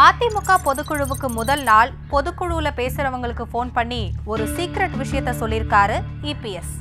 அதிமுக பொதுக்குழுவுக்கு முதல் நாள் பொதுக்குழுல பேசுறவங்களுக்கு ஃபோன் பண்ணி ஒரு சீக்ரெட் விஷயத்த சொல்லியிருக்காரு இபிஎஸ்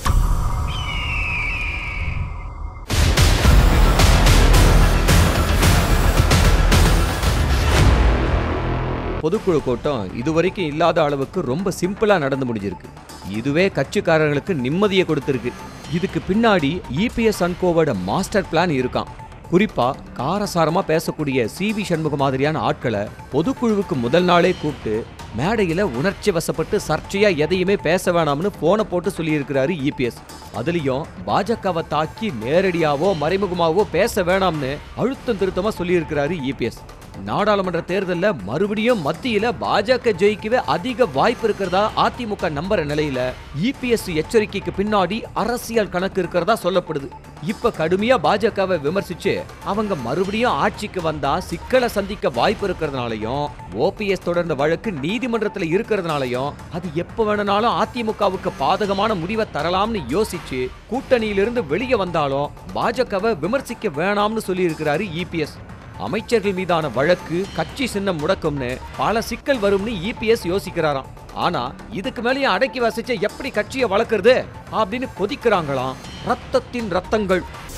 பொதுக்குழு கூட்டம் இதுவரைக்கும் இல்லாத அளவுக்கு ரொம்ப சிம்பிளா நடந்து முடிஞ்சிருக்கு இதுவே கட்சிக்காரர்களுக்கு நிம்மதியை கொடுத்திருக்கு இதுக்கு பின்னாடி இபிஎஸ் அன்கோவோட மாஸ்டர் பிளான் இருக்கான் குறிப்பா காரசாரமா பேசக்கூடிய சி வி சண்முக மாதிரியான ஆட்களை பொதுக்குழுவுக்கு முதல் நாளே கூப்பிட்டு மேடையில உணர்ச்சி வசப்பட்டு சர்ச்சையா எதையுமே பேச வேணாம்னு போனை போட்டு சொல்லியிருக்கிறாரு இபிஎஸ் அதுலயும் பாஜகவை தாக்கி நேரடியாவோ மறைமுகமாவோ பேச வேணாம்னு அழுத்தம் திருத்தமா சொல்லியிருக்கிறாரு இபிஎஸ் நாடாளுமன்ற தேர்தல்ல மறுபடியும் மத்தியில பாஜக ஜெயிக்கவே அதிக வாய்ப்பு இருக்கிறதா அதிமுக நம்புற நிலையில இபிஎஸ் எச்சரிக்கைக்கு பின்னாடி அரசியல் கணக்கு இருக்கிறதா சொல்லப்படுது இப்ப கடுமையா பாஜகவை விமர்சிச்சு அவங்க மறுபடியும் ஆட்சிக்கு வந்தா சிக்கலை சந்திக்க வாய்ப்பு இருக்கிறதுனாலயும் ஓபிஎஸ் தொடர்ந்த வழக்கு நீதிமன்றத்துல இருக்கிறதுனாலயும் அது எப்ப வேணும்னாலும் அதிமுகவுக்கு பாதகமான முடிவை தரலாம்னு யோசிச்சு கூட்டணியிலிருந்து வெளியே வந்தாலும் பாஜகவை விமர்சிக்க வேணாம்னு சொல்லி இருக்கிறாரு இபிஎஸ் அமைச்சர்கள் மீதான வழக்கு கட்சி சின்னம் முடக்கும்னு பல சிக்கல் வரும்னு இபிஎஸ் யோசிக்கிறாராம் ஆனா இதுக்கு மேலேயும் அடக்கி வசிச்ச எப்படி கட்சியை வளர்க்கறது அப்படின்னு கொதிக்கிறாங்களாம் ரத்தத்தின் ரத்தங்கள்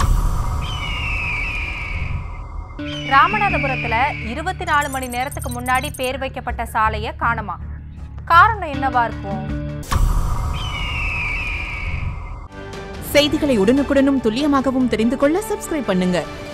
ராமநாதபுரத்துல இருபத்தி நாலு மணி நேரத்துக்கு முன்னாடி பேர் வைக்கப்பட்ட சாலைய காணுமா காரணம் என்னவா இருக்கும் செய்திகளை உடனுக்குடனும் துல்லியமாகவும் தெரிந்து கொள்ள சப்ஸ்கிரைப் பண்ணுங்க